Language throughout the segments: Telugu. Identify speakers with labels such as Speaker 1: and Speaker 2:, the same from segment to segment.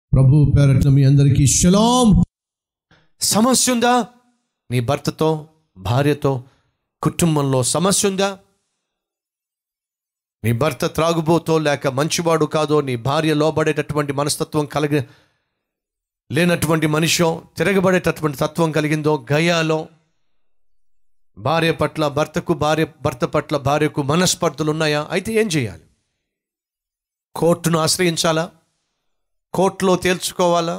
Speaker 1: ప్రభు పేరట్ల మీ అందరికీ షలాం
Speaker 2: సమస్య ఉందా నీ భర్తతో భార్యతో కుటుంబంలో సమస్య ఉందా నీ భర్త త్రాగుబోతో లేక మంచివాడు కాదో నీ భార్య లోబడేటటువంటి మనస్తత్వం కలిగి లేనటువంటి మనిషో తిరగబడేటటువంటి తత్వం కలిగిందో గయాలో భార్య పట్ల భర్తకు భార్య భర్త పట్ల భార్యకు మనస్పర్ధలు ఉన్నాయా అయితే ఏం చేయాలి కోర్టును ఆశ్రయించాలా కోర్టులో తేల్చుకోవాలా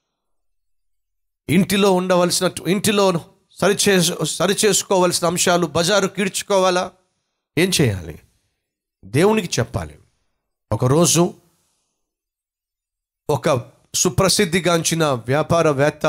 Speaker 2: ఇంటిలో ఉండవలసిన ఇంటిలో సరిచే సరిచేసుకోవలసిన అంశాలు బజారు కీడ్చుకోవాలా ఏం చేయాలి దేవునికి చెప్పాలి ఒకరోజు ఒక సుప్రసిద్ధిగాంచిన వ్యాపారవేత్త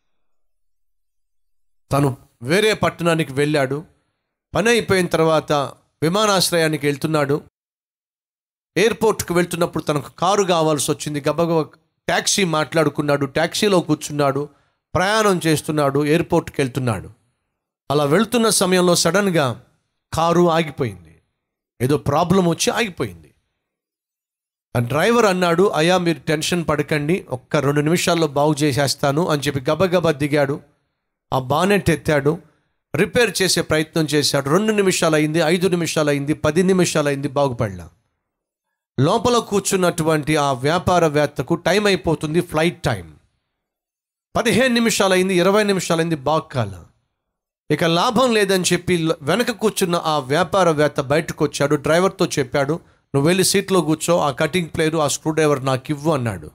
Speaker 2: తను వేరే పట్టణానికి వెళ్ళాడు పని అయిపోయిన తర్వాత విమానాశ్రయానికి వెళ్తున్నాడు ఎయిర్పోర్ట్కి వెళ్తున్నప్పుడు తనకు కారు కావాల్సి వచ్చింది గబగబ ట్యాక్సీ మాట్లాడుకున్నాడు ట్యాక్సీలో కూర్చున్నాడు ప్రయాణం చేస్తున్నాడు ఎయిర్పోర్ట్కి వెళ్తున్నాడు అలా వెళ్తున్న సమయంలో సడన్గా కారు ఆగిపోయింది ఏదో ప్రాబ్లం వచ్చి ఆగిపోయింది ఆ డ్రైవర్ అన్నాడు అయ్యా మీరు టెన్షన్ పడకండి ఒక్క రెండు నిమిషాల్లో బాగు చేసేస్తాను అని చెప్పి గబగబా దిగాడు ఆ బానెట్ ఎత్తాడు రిపేర్ చేసే ప్రయత్నం చేశాడు రెండు నిమిషాలు అయింది ఐదు నిమిషాలు అయింది పది నిమిషాలు అయింది బాగుపడలా లోపల కూర్చున్నటువంటి ఆ వ్యాపారవేత్తకు టైం అయిపోతుంది ఫ్లైట్ టైం పదిహేను నిమిషాలు అయింది ఇరవై నిమిషాలు అయింది బాగ్కాల ఇక లాభం లేదని చెప్పి వెనక కూర్చున్న ఆ వ్యాపారవేత్త బయటకు వచ్చాడు డ్రైవర్తో చెప్పాడు నువ్వు వెళ్ళి సీట్లో కూర్చో ఆ కటింగ్ ప్లేయర్ ఆ స్క్రూ డ్రైవర్ నాకు ఇవ్వు అన్నాడు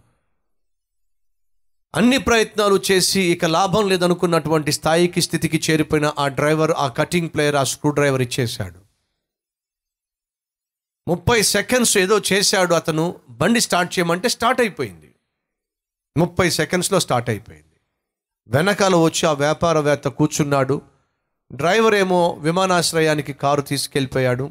Speaker 2: అన్ని ప్రయత్నాలు చేసి ఇక లాభం లేదనుకున్నటువంటి స్థాయికి స్థితికి చేరిపోయిన ఆ డ్రైవర్ ఆ కటింగ్ ప్లేయర్ ఆ స్క్రూ డ్రైవర్ ఇచ్చేశాడు ముప్పై సెకండ్స్ ఏదో చేశాడు అతను బండి స్టార్ట్ చేయమంటే స్టార్ట్ అయిపోయింది ముప్పై సెకండ్స్లో స్టార్ట్ అయిపోయింది వెనకాల వచ్చి ఆ వ్యాపారవేత్త కూర్చున్నాడు డ్రైవర్ ఏమో విమానాశ్రయానికి కారు తీసుకెళ్ళిపోయాడు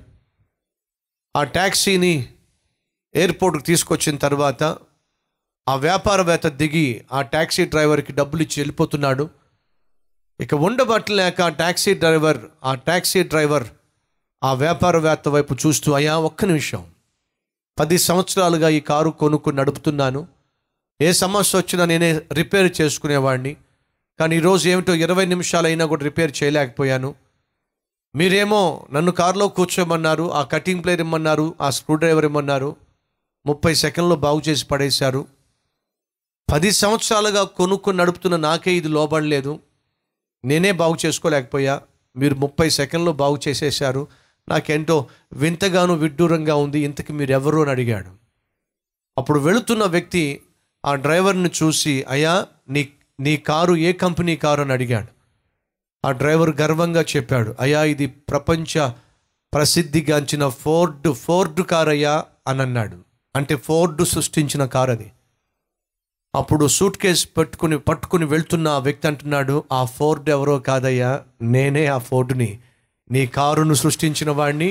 Speaker 2: ఆ ట్యాక్సీని ఎయిర్పోర్ట్కి తీసుకొచ్చిన తర్వాత ఆ వ్యాపారవేత్త దిగి ఆ ట్యాక్సీ డ్రైవర్కి డబ్బులు ఇచ్చి వెళ్ళిపోతున్నాడు ఇక ఉండబట్టలేక ఆ ట్యాక్సీ డ్రైవర్ ఆ ట్యాక్సీ డ్రైవర్ ఆ వ్యాపారవేత్త వైపు చూస్తూ అయ్యా ఒక్క నిమిషం పది సంవత్సరాలుగా ఈ కారు కొనుక్కొని నడుపుతున్నాను ఏ సమస్య వచ్చినా నేనే రిపేర్ చేసుకునేవాడిని కానీ ఈరోజు ఏమిటో ఇరవై నిమిషాలైనా కూడా రిపేర్ చేయలేకపోయాను మీరేమో నన్ను కారులో కూర్చోమన్నారు ఆ కటింగ్ ప్లేయర్ ఇమ్మన్నారు ఆ స్క్రూ డ్రైవర్ ఇమ్మన్నారు ముప్పై సెకండ్లో బాగు చేసి పడేశారు పది సంవత్సరాలుగా కొనుక్కొని నడుపుతున్న నాకే ఇది లోబడలేదు నేనే బాగు చేసుకోలేకపోయా మీరు ముప్పై సెకండ్లో బాగు చేసేశారు నాకెంతో వింతగాను విడ్డూరంగా ఉంది ఇంతకు మీరు ఎవరు అని అడిగాడు అప్పుడు వెళుతున్న వ్యక్తి ఆ డ్రైవర్ని చూసి అయ్యా నీ నీ కారు ఏ కంపెనీ కారు అని అడిగాడు ఆ డ్రైవర్ గర్వంగా చెప్పాడు అయ్యా ఇది ప్రపంచ ప్రసిద్ధిగాంచిన ఫోర్డ్ ఫోర్డ్ కార్ అయ్యా అని అన్నాడు అంటే ఫోర్డ్ సృష్టించిన కార్ అది అప్పుడు సూట్ కేస్ పట్టుకుని పట్టుకుని వెళ్తున్న ఆ వ్యక్తి అంటున్నాడు ఆ ఫోర్డ్ ఎవరో కాదయ్యా నేనే ఆ ఫోర్డుని నీ కారును సృష్టించిన వాడిని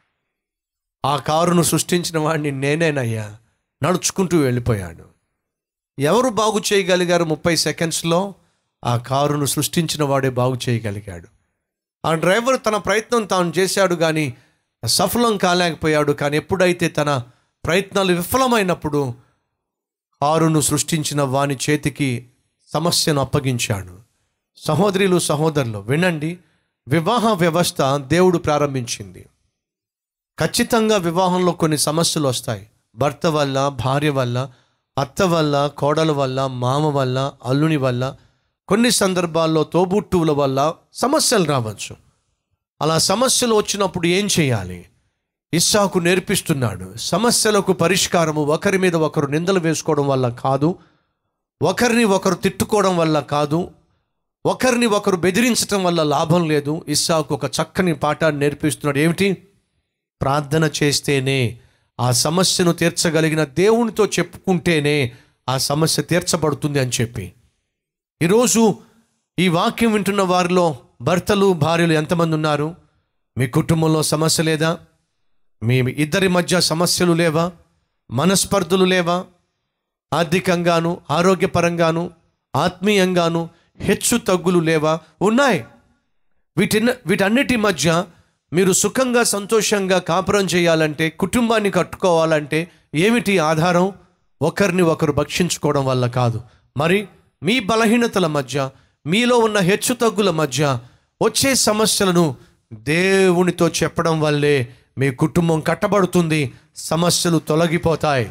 Speaker 2: ఆ కారును సృష్టించిన వాడిని నేనేనయ్యా నడుచుకుంటూ వెళ్ళిపోయాడు ఎవరు బాగు చేయగలిగారు ముప్పై సెకండ్స్లో ఆ కారును సృష్టించిన వాడే బాగు చేయగలిగాడు ఆ డ్రైవర్ తన ప్రయత్నం తాను చేశాడు కానీ సఫలం కాలేకపోయాడు కానీ ఎప్పుడైతే తన ప్రయత్నాలు విఫలమైనప్పుడు కారును సృష్టించిన వాని చేతికి సమస్యను అప్పగించాడు సహోదరులు సహోదరులు వినండి వివాహ వ్యవస్థ దేవుడు ప్రారంభించింది ఖచ్చితంగా వివాహంలో కొన్ని సమస్యలు వస్తాయి భర్త వల్ల భార్య వల్ల అత్త వల్ల కోడల వల్ల మామ వల్ల అల్లుని వల్ల కొన్ని సందర్భాల్లో తోబుట్టువుల వల్ల సమస్యలు రావచ్చు అలా సమస్యలు వచ్చినప్పుడు ఏం చేయాలి ఇస్సాకు నేర్పిస్తున్నాడు సమస్యలకు పరిష్కారము ఒకరి మీద ఒకరు నిందలు వేసుకోవడం వల్ల కాదు ఒకరిని ఒకరు తిట్టుకోవడం వల్ల కాదు ఒకరిని ఒకరు బెదిరించడం వల్ల లాభం లేదు ఇస్సాకు ఒక చక్కని పాఠాన్ని నేర్పిస్తున్నాడు ఏమిటి ప్రార్థన చేస్తేనే ఆ సమస్యను తీర్చగలిగిన దేవునితో చెప్పుకుంటేనే ఆ సమస్య తీర్చబడుతుంది అని చెప్పి ఈరోజు ఈ వాక్యం వింటున్న వారిలో భర్తలు భార్యలు ఎంతమంది ఉన్నారు మీ కుటుంబంలో సమస్య లేదా మీ ఇద్దరి మధ్య సమస్యలు లేవా మనస్పర్ధలు లేవా ఆర్థికంగాను ఆరోగ్యపరంగాను ఆత్మీయంగాను హెచ్చు తగ్గులు లేవా ఉన్నాయి వీటిన వీటన్నిటి మధ్య మీరు సుఖంగా సంతోషంగా కాపురం చేయాలంటే కుటుంబాన్ని కట్టుకోవాలంటే ఏమిటి ఆధారం ఒకరిని ఒకరు భక్షించుకోవడం వల్ల కాదు మరి మీ బలహీనతల మధ్య మీలో ఉన్న హెచ్చుతగ్గుల మధ్య వచ్చే సమస్యలను దేవునితో చెప్పడం వల్లే మీ కుటుంబం కట్టబడుతుంది సమస్యలు తొలగిపోతాయి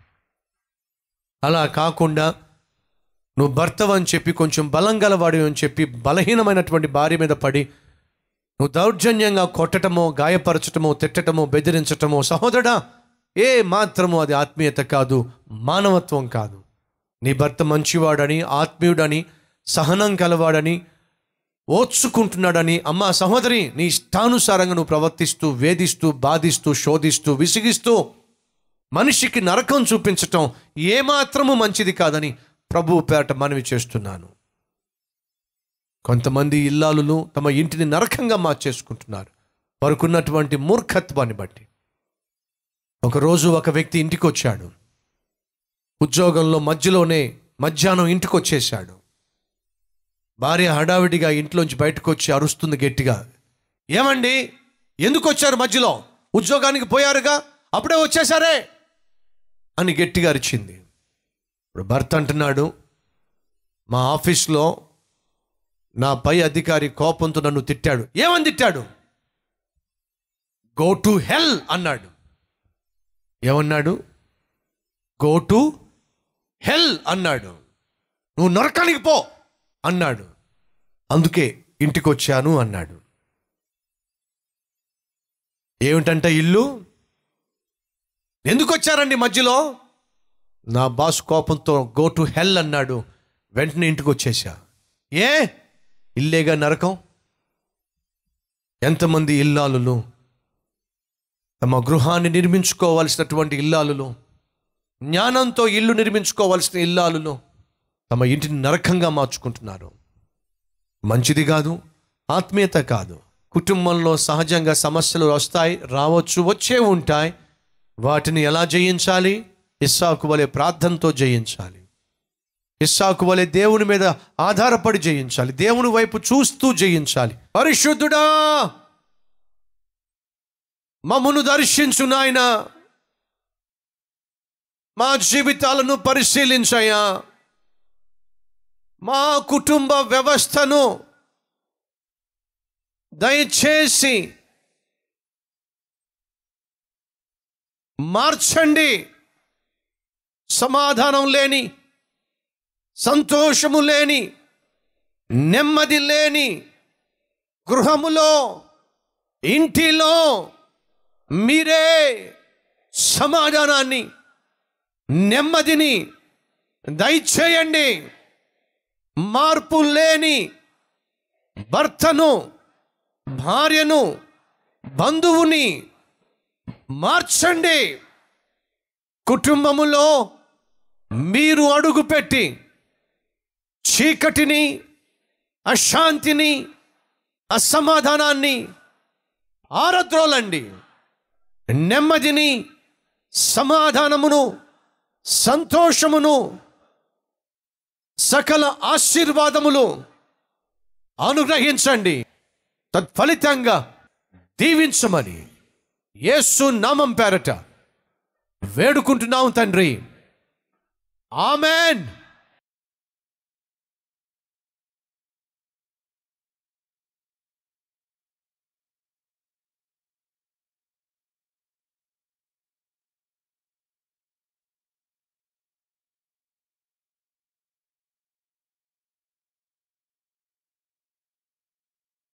Speaker 2: అలా కాకుండా నువ్వు భర్తవని చెప్పి కొంచెం బలం గలవాడి అని చెప్పి బలహీనమైనటువంటి భార్య మీద పడి నువ్వు దౌర్జన్యంగా కొట్టటమో గాయపరచటమో తిట్టటమో బెదిరించటమో సహోదరా ఏ మాత్రము అది ఆత్మీయత కాదు మానవత్వం కాదు నీ భర్త మంచివాడని ఆత్మీయుడని సహనం కలవాడని ఓర్చుకుంటున్నాడని అమ్మా సహోదరి నీ ఇష్టానుసారంగా నువ్వు ప్రవర్తిస్తూ వేధిస్తూ బాధిస్తూ శోధిస్తూ విసిగిస్తూ మనిషికి నరకం చూపించటం ఏమాత్రము మంచిది కాదని ప్రభువు పేట మనవి చేస్తున్నాను కొంతమంది ఇల్లాలులు తమ ఇంటిని నరకంగా మార్చేసుకుంటున్నారు వారికున్నటువంటి మూర్ఖత్వాన్ని బట్టి ఒకరోజు ఒక వ్యక్తి ఇంటికి వచ్చాడు ఉద్యోగంలో మధ్యలోనే మధ్యాహ్నం ఇంటికి వచ్చేసాడు భార్య హడావిడిగా ఇంట్లోంచి బయటకు వచ్చి అరుస్తుంది గట్టిగా ఏమండి ఎందుకు వచ్చారు మధ్యలో ఉద్యోగానికి పోయారుగా అప్పుడే వచ్చేసారే అని గట్టిగా అరిచింది ఇప్పుడు భర్త అంటున్నాడు మా ఆఫీస్లో నా పై అధికారి కోపంతో నన్ను తిట్టాడు ఏమని తిట్టాడు గో టు హెల్ అన్నాడు ఏమన్నాడు గో టు హెల్ అన్నాడు నువ్వు నరకానికి పో అన్నాడు అందుకే ఇంటికి వచ్చాను అన్నాడు ఏమిటంట ఇల్లు ఎందుకు వచ్చారండి మధ్యలో నా బాస్ కోపంతో గో టు హెల్ అన్నాడు వెంటనే ఇంటికి వచ్చేసా ఏ ఇల్లేగా నరకం ఎంతమంది ఇల్లాలులు తమ గృహాన్ని నిర్మించుకోవాల్సినటువంటి ఇల్లాలులు జ్ఞానంతో ఇల్లు నిర్మించుకోవాల్సిన ఇల్లాలులు తమ ఇంటిని నరకంగా మార్చుకుంటున్నారు మంచిది కాదు ఆత్మీయత కాదు కుటుంబంలో సహజంగా సమస్యలు వస్తాయి రావచ్చు వచ్చే ఉంటాయి వాటిని ఎలా జయించాలి ఇస్సాకు వలె ప్రార్థనతో జయించాలి ఇస్సాకు వలె దేవుని మీద ఆధారపడి జయించాలి దేవుని వైపు చూస్తూ జయించాలి పరిశుద్ధుడా మమ్మను దర్శించు నాయన మా జీవితాలను పరిశీలించయా మా కుటుంబ వ్యవస్థను దయచేసి మార్చండి సమాధానం లేని సంతోషము లేని నెమ్మది లేని గృహములో ఇంటిలో మీరే సమాధానాన్ని నెమ్మదిని దయచేయండి మార్పు లేని భర్తను భార్యను బంధువుని మార్చండి కుటుంబములో మీరు అడుగుపెట్టి చీకటిని అశాంతిని అసమాధానాన్ని ఆరద్రోలండి నెమ్మదిని సమాధానమును సంతోషమును సకల ఆశీర్వాదములు అనుగ్రహించండి తత్ఫలితంగా దీవించమని యేసు నామం పేరట వేడుకుంటున్నాం తండ్రి ఆమెన్